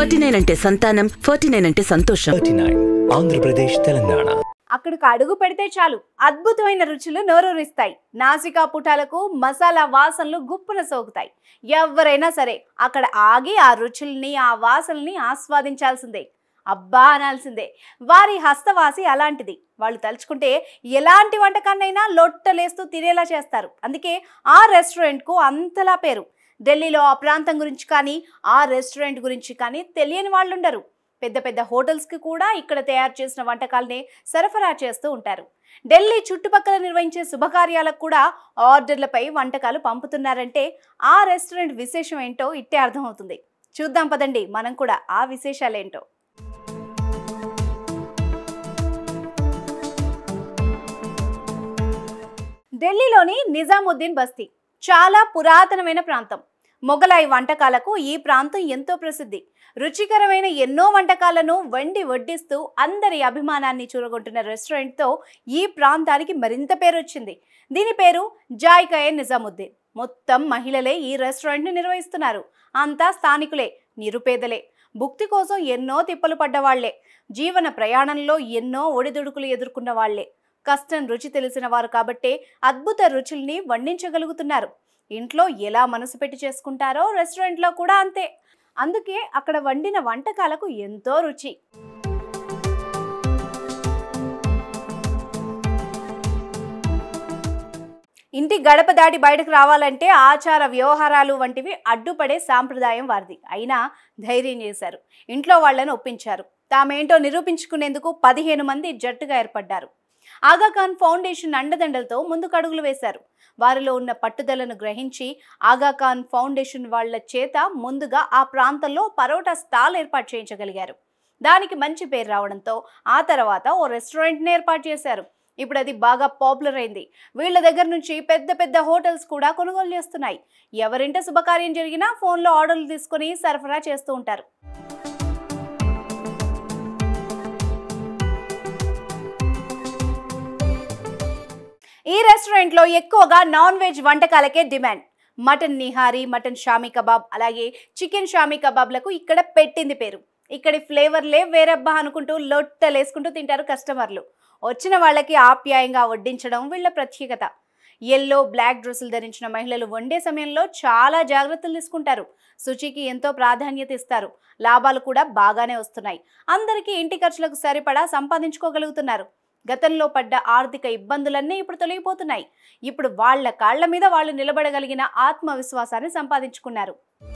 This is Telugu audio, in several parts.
ఫార్టీ నైన్ అంటే సంతానం ఫార్టీ నైన్ అంటే సంతోషం థర్టీ నైన్ ఆంధ్రప్రదేశ్ తెలంగాణ అక్కడికి అడుగు పెడితే చాలు అద్భుతమైన రుచులు నోరూరిస్తాయి నాసికా పుటాలకు మసాలా వాసనలు గుప్పున సోకుతాయి ఎవరైనా సరే అక్కడ ఆగి ఆ రుచుల్ని ఆ వాసనల్ని ఆస్వాదించాల్సిందే అబ్బా అనాల్సిందే వారి హస్తవాసి అలాంటిది వాళ్ళు తలుచుకుంటే ఎలాంటి వంటకాన్నైనా లొట్టలేస్తూ తినేలా చేస్తారు అందుకే ఆ రెస్టారెంట్కు అంతలా పేరు ఢిల్లీలో ఆ ప్రాంతం గురించి కానీ ఆ రెస్టారెంట్ గురించి కానీ తెలియని వాళ్ళు ఉండరు పెద్ద పెద్ద హోటల్స్కి కూడా ఇక్కడ తయారు చేసిన వంటకాలనే సరఫరా చేస్తూ ఉంటారు ఢిల్లీ చుట్టుపక్కల నిర్వహించే శుభకార్యాలకు కూడా ఆర్డర్లపై వంటకాలు పంపుతున్నారంటే ఆ రెస్టారెంట్ విశేషం ఏంటో ఇట్టే అర్థమవుతుంది చూద్దాం పదండి మనం కూడా ఆ విశేషాలేంటో ఢిల్లీలోని నిజాముద్దీన్ బస్తీ చాలా పురాతనమైన ప్రాంతం మొఘలాయి వంటకాలకు ఈ ప్రాంతం ఎంతో ప్రసిద్ధి రుచికరమైన ఎన్నో వంటకాలను వండి వడ్డిస్తూ అందరి అభిమానాన్ని చూరగొంటున్న రెస్టారెంట్తో ఈ ప్రాంతానికి మరింత పేరు వచ్చింది దీని పేరు జాయ్కయే నిజాముద్దీన్ మొత్తం మహిళలే ఈ రెస్టారెంట్ని నిర్వహిస్తున్నారు అంతా స్థానికులే నిరుపేదలే భుక్తి కోసం ఎన్నో తిప్పలు పడ్డవాళ్లే జీవన ప్రయాణంలో ఎన్నో ఒడిదుడుకులు ఎదుర్కొన్న వాళ్లే కష్టం రుచి తెలిసిన వారు కాబట్టే అద్భుత రుచుల్ని వండించగలుగుతున్నారు ఇంట్లో ఎలా మనసు పెట్టి చేసుకుంటారో రెస్టారెంట్లో కూడా అంతే అందుకే అక్కడ వండిన వంటకాలకు ఎంతో రుచి ఇంటి గడప దాటి బయటకు రావాలంటే ఆచార వ్యవహారాలు వంటివి అడ్డుపడే సాంప్రదాయం వారిది అయినా ధైర్యం చేశారు ఇంట్లో వాళ్ళని ఒప్పించారు తామేంటో నిరూపించుకునేందుకు పదిహేను మంది జట్టుగా ఏర్పడ్డారు ఆగాఖాన్ ఫౌండేషన్ అండదండలతో ముందుకు అడుగులు వేశారు వారిలో ఉన్న పట్టుదలను గ్రహించి ఆగాఖాన్ ఫౌండేషన్ వాళ్ళ చేత ముందుగా ఆ ప్రాంతంలో పరోటా స్టాల్ ఏర్పాటు చేయించగలిగారు దానికి మంచి పేరు రావడంతో ఆ తర్వాత ఓ రెస్టారెంట్ని ఏర్పాటు చేశారు ఇప్పుడు అది బాగా పాపులర్ అయింది వీళ్ళ దగ్గర నుంచి పెద్ద పెద్ద హోటల్స్ కూడా కొనుగోలు చేస్తున్నాయి ఎవరింట శుభకార్యం జరిగినా ఫోన్లో ఆర్డర్లు తీసుకొని సరఫరా చేస్తూ ఉంటారు ఈ రెస్టారెంట్లో ఎక్కువగా నాన్ వెజ్ వంటకాలకే demand mutton nihari mutton shami kebab అలాగే చికెన్ షామీ కబాబ్లకు ఇక్కడ పెట్టింది పేరు ఇక్కడి ఫ్లేవర్లే వేరబ్బా అనుకుంటూ లొట్టలేసుకుంటూ తింటారు కస్టమర్లు వచ్చిన వాళ్ళకి ఆప్యాయంగా వడ్డించడం వీళ్ళ ప్రత్యేకత ఎల్లో బ్లాక్ డ్రెస్సులు ధరించిన మహిళలు వండే సమయంలో చాలా జాగ్రత్తలు తీసుకుంటారు శుచికి ఎంతో ప్రాధాన్యత ఇస్తారు లాభాలు కూడా బాగానే వస్తున్నాయి అందరికీ ఇంటి ఖర్చులకు సరిపడా సంపాదించుకోగలుగుతున్నారు గతంలో పడ్డ ఆర్థిక ఇబ్బందులన్నీ ఇప్పుడు తొలగిపోతున్నాయి ఇప్పుడు వాళ్ళ కాళ్ల మీద వాళ్ళు నిలబడగలిగిన ఆత్మవిశ్వాసాన్ని సంపాదించుకున్నారు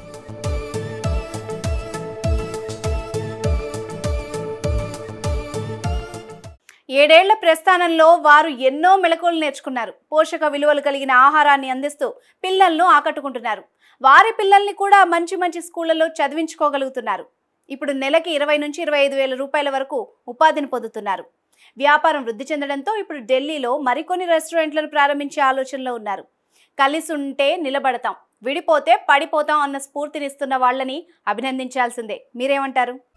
ఏడేళ్ల ప్రస్థానంలో వారు ఎన్నో మెళకువలు నేర్చుకున్నారు పోషక విలువలు కలిగిన ఆహారాన్ని అందిస్తూ పిల్లలను ఆకట్టుకుంటున్నారు వారి పిల్లల్ని కూడా మంచి మంచి స్కూళ్లలో చదివించుకోగలుగుతున్నారు ఇప్పుడు నెలకి ఇరవై నుంచి ఇరవై ఐదు వేల రూపాయల వరకు ఉపాధిని పొందుతున్నారు వ్యాపారం వృద్ధి చెందడంతో ఇప్పుడు ఢిల్లీలో మరికొన్ని రెస్టారెంట్లను ప్రారంభించే ఆలోచనలో ఉన్నారు కలిసి ఉంటే నిలబడతాం విడిపోతే పడిపోతాం అన్న స్ఫూర్తినిస్తున్న వాళ్ళని అభినందించాల్సిందే మీరేమంటారు